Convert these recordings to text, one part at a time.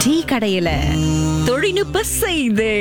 Tea கடையில தொழில்நுட்ப செய்து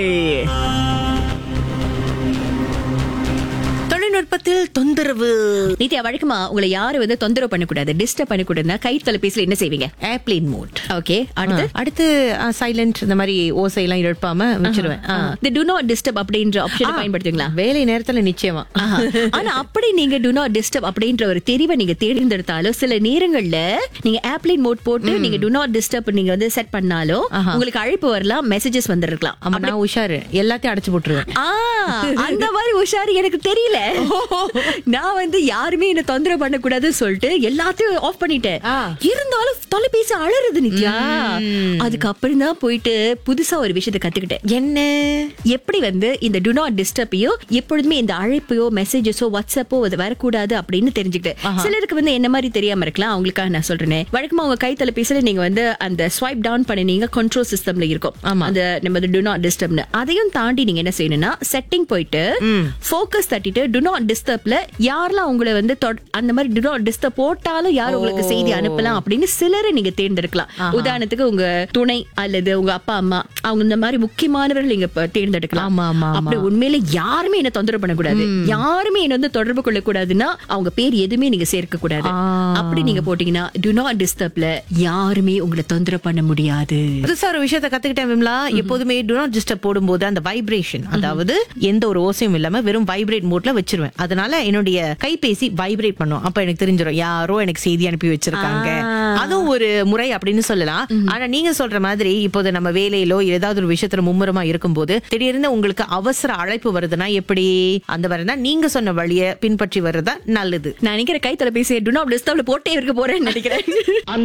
தொழில்நுட்பத்தில் தொந்தரவு நித்யா வழக்கமா உங்களை யாரு வந்து தொந்தரவு பண்ணக்கூடாது டிஸ்டர்ப் பண்ணக்கூடாதுன்னா கை தொலைபேசியில என்ன செய்வீங்க ஏர்பிளேன் மோட் ஓகே அடுத்து அடுத்து சைலண்ட் இந்த மாதிரி ஓசை எல்லாம் எழுப்பாம வச்சிருவேன் ஆ. இந்த டு நாட் டிஸ்டர்ப் அப்படின்ற ஆப்ஷனை பயன்படுத்துவீங்களா வேலை நேரத்துல நிச்சயமா ஆஹா. ஆனா அப்படி நீங்க டு நாட் டிஸ்டர்ப் அப்படின்ற ஒரு தெரிவை நீங்க தேர்ந்தெடுத்தாலும் சில நேரங்கள்ல நீங்க ஏர்ப்ளைன் மோட் போட்டு நீங்க டு நாட் டிஸ்டர்ப் நீங்க வந்து செட் பண்ணாலும் உங்களுக்கு அழைப்பு வரலாம் மெசேஜஸ் வந்திருக்கலாம் ஆமா நான் உஷாரு எல்லாத்தையும் அடைச்சு போட்டுருவேன் ஆ, அந்த மாதிரி உஷாரு எனக்கு தெரியல நான் வந்து யாருமே என்ன தொந்தரவு பண்ண கூடாதுன்னு சொல்லிட்டு எல்லாத்தையும் ஆஃப் பண்ணிட்டேன் ஆ. இருந்தாலும் தொலைபேசி அலறுது நித்யா அதுக்கப்புறம் தான் போயிட்டு புதுசா ஒரு விஷயத்தை கத்துக்கிட்டேன் என்ன எப்படி வந்து இந்த டு நாட் டிஸ்டர்பையோ எப்பொழுதுமே இந்த அழைப்பையோ மெசேஜஸோ வாட்ஸ்அப்போ அது வரக்கூடாது அப்படின்னு தெரிஞ்சுக்கிட்டேன் சிலருக்கு வந்து என்ன மாதிரி தெரியாம இருக்கலாம் அவங்களுக்காக நான் சொல்றேன் வழக்கமா உங்க கை தொலைபேசியில நீங்க வந்து அந்த ஸ்வைப் டவுன் பண்ணினீங்க கண்ட்ரோல் சிஸ்டம்ல இருக்கும் ஆமா. அந்த நம்ம டு நாட் டிஸ்டர்ப்னு அதையும் தாண்டி நீங்க என்ன செய்யணும்னா செட்டிங் போயிட்டு ஃபோக்கஸ் தட்டிட்டு டு நாட் டிஸ்டர்ப்ல யாரெல்லாம் உங்களை வந்து தொட- அந்த மாதிரி டு நாட் டிஸ்டர்ப் போட்டாலும் யார் உங்களுக்கு செய்தி அனுப்பலாம் அப்படின்னு சிலரை நீங்க தேர்ந்தெடுக்கலாம் உதாரணத்துக்கு உங்க துணை அல்லது உங்க அப்பா அம்மா அவங்க இந்த மாதிரி முக்கியமானவர்கள் நீங்க இப்ப தேர்ந்தெடுக்கலாம் ஆமா, ஆமா, ஆமா. அப்படி உண்மையில யாருமே என்ன தொந்தரவு பண்ணக்கூடாது யாருமே என்ன வந்து தொடர்பு கொள்ள கூடாதுன்னா அவங்க பேர் எதுவுமே நீங்க சேர்க்க கூடாது ஆ. அப்படி நீங்க போட்டீங்கன்னா டு நாட் டிஸ்டர்ப்ல யாருமே உங்களை தொந்தரவு பண்ண முடியாது புதுசா ஒரு விஷயத்த கத்துக்கிட்டேன் விமலா எப்போதுமே டு நாட் டிஸ்டர்ப் போடும்போது அந்த வைப்ரேஷன் அதாவது எந்த ஒரு ஓசையும் இல்லாம வெறும் வைப்ரேட் மோட்ல வச்சிருவேன் அதனால என்னுடைய கைபேசி வைப்ரேட் பண்ணும் அப்ப எனக்கு தெரிஞ்சிடும் யாரோ எனக்கு செய்தி அனுப்பி வச்சிருக்காங்க அதுவும் ஒரு முறை அப்படின்னு சொல்லலாம் ஆனா நீங்க சொல்ற மாதிரி இப்போது நம்ம வேலையிலோ ஏதாவது ஒரு விஷயத்துல மும்முரமா இருக்கும்போது திடீர்னு உங்களுக்கு அவசர அழைப்பு வருதுன்னா எப்படி அந்த வரனா நீங்க சொன்ன வழியை பின்பற்றி வர்றதா நல்லது நான் நினைக்கிற கை தொலைபேசியை டு நாட் டிஸ்டர்ப்ல போட்டே இருக்க போறேன்னு நினைக்கிறேன்